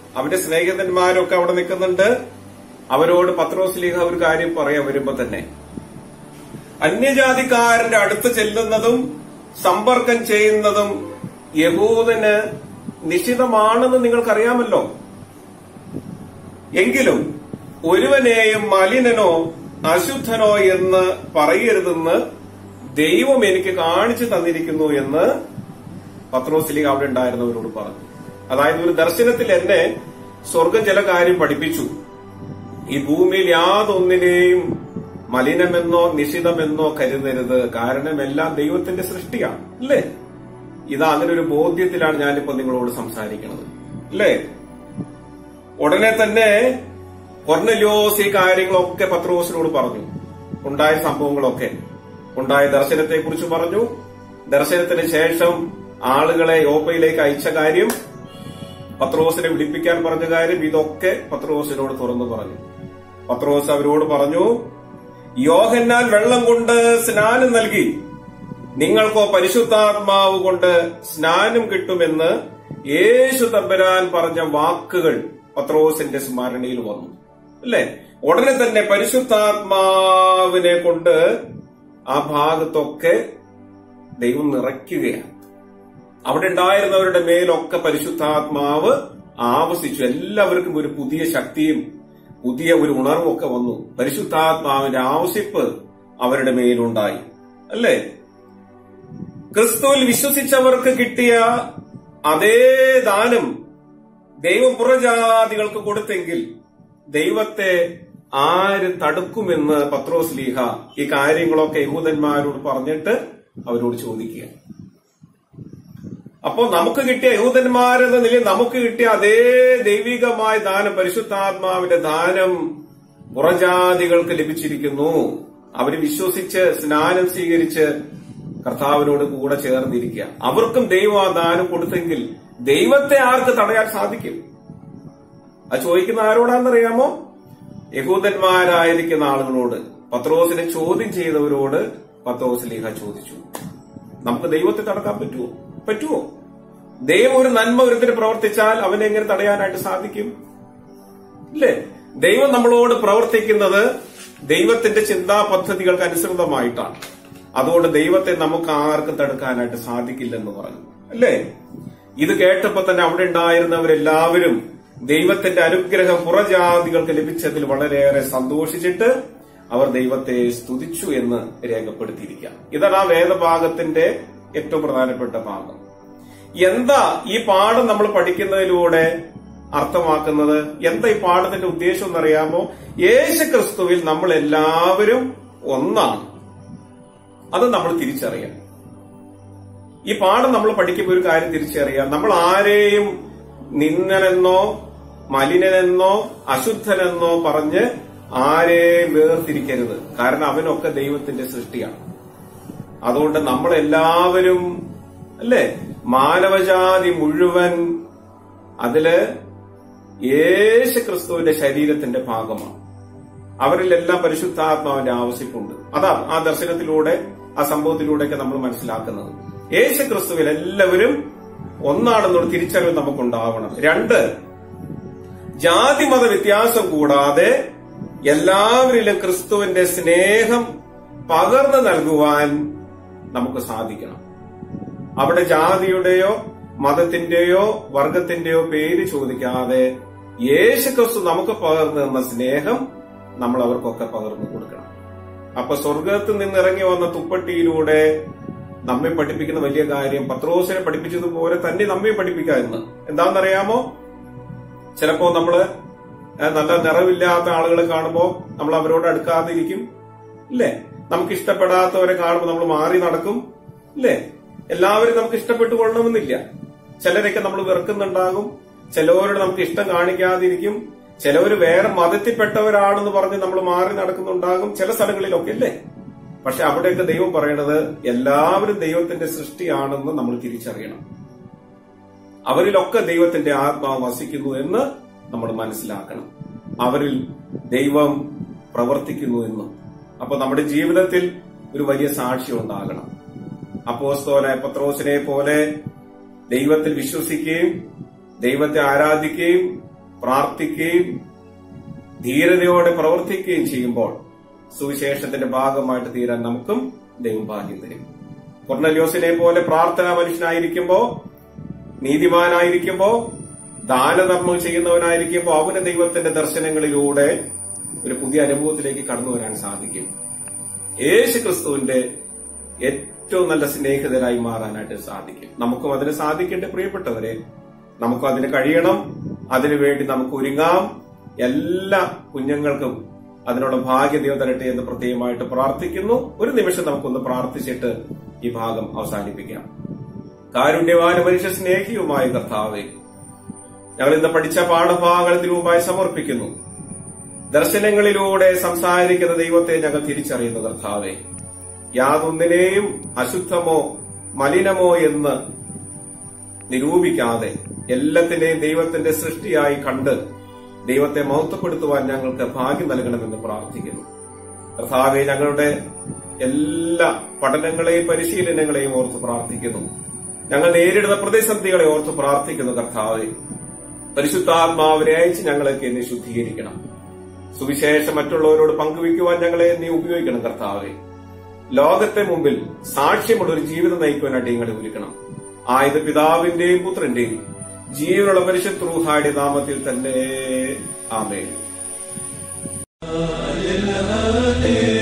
അവന്റെ സ്നേഹിതന്മാരൊക്കെ അവിടെ നിൽക്കുന്നുണ്ട് അവരോട് പത്രോസ് ലീഹ ഒരു കാര്യം പറയാൻ വരുമ്പോ തന്നെ അന്യജാതിക്കാരന്റെ അടുത്ത് ചെല്ലുന്നതും സമ്പർക്കം ചെയ്യുന്നതും യഹൂദന് നിശ്ചിതമാണെന്ന് നിങ്ങൾക്കറിയാമല്ലോ എങ്കിലും ഒരുവനെയും മലിനനോ അശുദ്ധനോ എന്ന് പറയരുതെന്ന് ദൈവം എനിക്ക് കാണിച്ചു തന്നിരിക്കുന്നു എന്ന് പത്രോസിലേക്ക് അവിടെ ഉണ്ടായിരുന്നവരോട് പറഞ്ഞു അതായത് ഒരു ദർശനത്തിൽ എന്നെ സ്വർഗം ചില കാര്യം പഠിപ്പിച്ചു ഈ ഭൂമിയിൽ യാതൊന്നിനെയും മലിനമെന്നോ നിഷിതമെന്നോ കരുതരുത് കാരണം എല്ലാം ദൈവത്തിന്റെ സൃഷ്ടിയാണ് അല്ലേ ഇതാ അങ്ങനെ ഒരു ബോധ്യത്തിലാണ് ഞാനിപ്പോ നിങ്ങളോട് സംസാരിക്കുന്നത് അല്ലേ ഉടനെ തന്നെ കൊർണല്യോസ് ഈ കാര്യങ്ങളൊക്കെ പത്രോസിനോട് പറഞ്ഞു ഉണ്ടായ സംഭവങ്ങളൊക്കെ ഉണ്ടായ ദർശനത്തെ കുറിച്ച് പറഞ്ഞു ദർശനത്തിന് ശേഷം ആളുകളെ യോപ്പയിലേക്ക് അയച്ച കാര്യം പത്രോസിനെ വിളിപ്പിക്കാൻ പറഞ്ഞ കാര്യം ഇതൊക്കെ പത്രോസിനോട് തുറന്നു പറഞ്ഞു പത്രോസ് അവരോട് പറഞ്ഞു യോഹന്നാൻ വെള്ളം കൊണ്ട് സ്നാനം നൽകി നിങ്ങൾക്കോ പരിശുദ്ധാത്മാവ് കൊണ്ട് സ്നാനം കിട്ടുമെന്ന് യേശു തമ്പരാൻ പറഞ്ഞ വാക്കുകൾ പത്രോസിന്റെ സ്മരണയിൽ വന്നു അല്ലെ ഉടനെ തന്നെ പരിശുദ്ധാത്മാവിനെ കൊണ്ട് ആ ഭാഗത്തൊക്കെ ദൈവം നിറയ്ക്കുകയാണ് അവിടെ ഉണ്ടായിരുന്നവരുടെ മേലൊക്കെ പരിശുദ്ധാത്മാവ് ആവസിച്ചു എല്ലാവർക്കും ഒരു പുതിയ ശക്തിയും പുതിയ ഒരു ഉണർവും ഒക്കെ വന്നു പരിശുദ്ധാത്മാവിന്റെ ആവശ്യപ്പ് അവരുടെ മേലുണ്ടായി അല്ലേ ക്രിസ്തുവിൽ വിശ്വസിച്ചവർക്ക് കിട്ടിയ അതേ ദാനം ദൈവം പുറജാതികൾക്ക് കൊടുത്തെങ്കിൽ ദൈവത്തെ ആര് തടുക്കുമെന്ന് പത്രോസ് ലീഹ ഈ കാര്യങ്ങളൊക്കെ യഹൂദന്മാരോട് പറഞ്ഞിട്ട് അവരോട് ചോദിക്കുക അപ്പോ നമുക്ക് കിട്ടിയ യഹൂദന്മാരെന്ന നിലയിൽ നമുക്ക് കിട്ടിയ അതേ ദൈവികമായ ദാനം പരിശുദ്ധാത്മാവിന്റെ ദാനം പുറജാതികൾക്ക് ലഭിച്ചിരിക്കുന്നു അവര് വിശ്വസിച്ച് സ്നാനം സ്വീകരിച്ച് കർത്താവിനോട് കൂടെ ചേർന്നിരിക്കുക അവർക്കും ദൈവം ആ ദാനം കൊടുത്തെങ്കിൽ ദൈവത്തെ ആർക്ക് തടയാൻ സാധിക്കും അത് ചോദിക്കുന്ന ആരോടാണെന്നറിയാമോ യഹൂദന്മാരായിരിക്കുന്ന ആളുകളോട് പത്രോസിനെ ചോദ്യം ചെയ്തവരോട് പത്രോസ് ലീഹ ചോദിച്ചു നമുക്ക് ദൈവത്തെ തടക്കാൻ പറ്റുമോ പറ്റുമോ ദൈവം ഒരു നന്മ ഒരുത്തിന് പ്രവർത്തിച്ചാൽ അവനെ എങ്ങനെ തടയാനായിട്ട് സാധിക്കും ഇല്ലേ ദൈവം നമ്മളോട് പ്രവർത്തിക്കുന്നത് ദൈവത്തിന്റെ ചിന്താ പദ്ധതികൾക്ക് അനുസൃതമായിട്ടാണ് അതുകൊണ്ട് ദൈവത്തെ നമുക്ക് ആർക്കും തടുക്കാനായിട്ട് സാധിക്കില്ലെന്ന് പറഞ്ഞു അല്ലേ ഇത് കേട്ടപ്പോ തന്നെ അവിടെ ഉണ്ടായിരുന്നവരെല്ലാവരും ദൈവത്തിന്റെ അനുഗ്രഹം പുറജാതികൾക്ക് ലഭിച്ചതിൽ വളരെയേറെ സന്തോഷിച്ചിട്ട് അവർ ദൈവത്തെ സ്തുതിച്ചു എന്ന് രേഖപ്പെടുത്തിയിരിക്കാം ഇതാണ് ആ വേദഭാഗത്തിന്റെ ഏറ്റവും പ്രധാനപ്പെട്ട ഭാഗം എന്താ ഈ പാഠം നമ്മൾ പഠിക്കുന്നതിലൂടെ അർത്ഥമാക്കുന്നത് എന്താ ഈ പാഠത്തിന്റെ ഉദ്ദേശം എന്നറിയാമോ യേശു ക്രിസ്തുവിൽ നമ്മൾ എല്ലാവരും ഒന്നാണ് അത് നമ്മൾ തിരിച്ചറിയാം ഈ പാഠം നമ്മൾ പഠിക്കുമ്പോൾ ഒരു കാര്യം തിരിച്ചറിയാം നമ്മൾ ആരെയും നിന്ദനെന്നോ മലിനനെന്നോ അശുദ്ധനെന്നോ പറഞ്ഞ് ആരെയും വേർതിരിക്കരുത് കാരണം അവനൊക്കെ ദൈവത്തിന്റെ സൃഷ്ടിയാണ് അതുകൊണ്ട് നമ്മളെല്ലാവരും അല്ലേ മാനവജാതി മുഴുവൻ അതില് യേശു ക്രിസ്തുവിന്റെ ശരീരത്തിന്റെ ഭാഗമാണ് അവരിലെല്ലാം പരിശുദ്ധാത്മാവിന്റെ ആവശ്യമുണ്ട് അതാ ആ ദർശനത്തിലൂടെ ആ സംഭവത്തിലൂടെയൊക്കെ നമ്മൾ മനസ്സിലാക്കുന്നത് യേശു ക്രിസ്തുവിൽ എല്ലാവരും ഒന്നാണെന്നുള്ള തിരിച്ചറിവ് നമുക്കുണ്ടാവണം രണ്ട് ജാതിമത വ്യത്യാസം കൂടാതെ എല്ലാവരിലും ക്രിസ്തുവിന്റെ സ്നേഹം പകർന്നു നൽകുവാൻ നമുക്ക് സാധിക്കണം അവിടെ ജാതിയുടെയോ മതത്തിന്റെയോ വർഗത്തിന്റെയോ പേര് ചോദിക്കാതെ യേശു ക്രിസ്തു നമുക്ക് പകർന്നു തന്ന സ്നേഹം നമ്മൾ അവർക്കൊക്കെ പകർന്നു കൊടുക്കണം അപ്പൊ സ്വർഗത്തിൽ നിന്ന് ഇറങ്ങി വന്ന തുപ്പട്ടിയിലൂടെ നമ്മെ പഠിപ്പിക്കുന്ന വലിയ കാര്യം പത്രോസിനെ പഠിപ്പിച്ചതുപോലെ തന്നെ നമ്മെ പഠിപ്പിക്കുക എന്ന് എന്താണെന്നറിയാമോ ചിലപ്പോ നമ്മള് ഏഹ്, നല്ല നിറവില്ലാത്ത ആളുകളെ കാണുമ്പോ നമ്മൾ അവരോട് അടുക്കാതിരിക്കും ഇല്ലേ നമുക്ക് ഇഷ്ടപ്പെടാത്തവരെ കാണുമ്പോൾ നമ്മൾ മാറി നടക്കും ഇല്ലേ എല്ലാവരും നമുക്ക് ഇഷ്ടപ്പെട്ടു കൊള്ളണമെന്നില്ല ചിലരൊക്കെ നമ്മൾ വെറുക്കുന്നുണ്ടാകും ചിലവരോട് നമുക്ക് ഇഷ്ടം കാണിക്കാതിരിക്കും ചിലവർ വേറെ മതത്തിൽപ്പെട്ടവരാണെന്ന് പറഞ്ഞ് നമ്മൾ മാറി നടക്കുന്നുണ്ടാകും ചില സ്ഥലങ്ങളിലൊക്കെ അല്ലേ പക്ഷെ അവിടെയൊക്കെ ദൈവം പറയണത് എല്ലാവരും ദൈവത്തിന്റെ സൃഷ്ടിയാണെന്ന് നമ്മൾ തിരിച്ചറിയണം അവരിലൊക്കെ ദൈവത്തിന്റെ ആത്മാവ് വസിക്കുന്നു എന്ന് നമ്മൾ മനസ്സിലാക്കണം അവരിൽ ദൈവം പ്രവർത്തിക്കുന്നു എന്ന് അപ്പൊ നമ്മുടെ ജീവിതത്തിൽ ഒരു വലിയ സാക്ഷ്യം ഉണ്ടാകണം അപ്പോസ്തോല പത്രോസിനെ പോലെ ദൈവത്തിൽ വിശ്വസിക്കുകയും ദൈവത്തെ ആരാധിക്കുകയും പ്രാർത്ഥിക്കുകയും ധീരതയോടെ പ്രവർത്തിക്കുകയും ചെയ്യുമ്പോൾ സുവിശേഷത്തിന്റെ ഭാഗമായിട്ട് തീരാൻ നമുക്കും ദൈവം ഭാഗ്യം തരും കൊർണല്യോസിനെ പോലെ പ്രാർത്ഥനാ മനുഷ്യനായിരിക്കുമ്പോ നീതിമാനായിരിക്കുമ്പോ ദാനധർമ്മം ചെയ്യുന്നവനായിരിക്കുമ്പോ അവന് ദൈവത്തിന്റെ ദർശനങ്ങളിലൂടെ ഒരു പുതിയ അനുഭവത്തിലേക്ക് കടന്നു വരാൻ സാധിക്കും യേശു ക്രിസ്തുവിന്റെ ഏറ്റവും നല്ല സ്നേഹിതരായി മാറാനായിട്ട് സാധിക്കും നമുക്കും അതിന് സാധിക്കേണ്ട പ്രിയപ്പെട്ടവരെ നമുക്കും അതിന് കഴിയണം അതിനുവേണ്ടി നമുക്ക് ഒരുങ്ങാം എല്ലാ കുഞ്ഞുങ്ങൾക്കും അതിനുള്ള ഭാഗ്യം ദൈവം തരട്ടെ എന്ന് പ്രത്യേകമായിട്ട് പ്രാർത്ഥിക്കുന്നു ഒരു നിമിഷം നമുക്കൊന്ന് പ്രാർത്ഥിച്ചിട്ട് ഈ ഭാഗം അവസാനിപ്പിക്കാം കാരുണ്യവാന മനുഷ്യ സ്നേഹിയുമായ കർത്താവെ ഞങ്ങൾ ഇന്ന് പഠിച്ച പാഠഭാഗങ്ങൾ തിരുവുമായി സമർപ്പിക്കുന്നു ദർശനങ്ങളിലൂടെ സംസാരിക്കുന്ന ദൈവത്തെ ഞങ്ങൾ തിരിച്ചറിയുന്നു കർത്താവെ യാതൊന്നിനെയും അശുദ്ധമോ മലിനമോ എന്ന് നിരൂപിക്കാതെ എല്ലാത്തിനെയും ദൈവത്തിന്റെ സൃഷ്ടിയായി കണ്ട് ദൈവത്തെ മഹത്വപ്പെടുത്തുവാൻ ഞങ്ങൾക്ക് ഭാഗ്യം നൽകണമെന്ന് പ്രാർത്ഥിക്കുന്നു കർത്താവെ ഞങ്ങളുടെ എല്ലാ പഠനങ്ങളെയും പരിശീലനങ്ങളെയും ഓർത്ത് പ്രാർത്ഥിക്കുന്നു ഞങ്ങൾ നേരിടുന്ന പ്രതിസന്ധികളെ ഓർത്ത് പ്രാർത്ഥിക്കുന്നു കർത്താവെ പരിശുദ്ധാത്മാവിനെ അയച്ച് ഞങ്ങളൊക്കെ എന്നെ ശുദ്ധീകരിക്കണം സുവിശേഷം മറ്റുള്ളവരോട് പങ്കുവയ്ക്കുവാൻ ഞങ്ങളെ നീ ഉപയോഗിക്കണം കർത്താവെ ലോകത്തെ മുമ്പിൽ സാക്ഷ്യമുള്ള ഒരു ജീവിതം നയിക്കുവാനായിട്ട് ഞങ്ങളെ ഒരുക്കണം ആയത് പിതാവിന്റെയും പുത്രന്റെയും ജീവനുള്ള പരിശുദ്ധ്രൂഹായുടെ നാമത്തിൽ തന്നെ ആമേ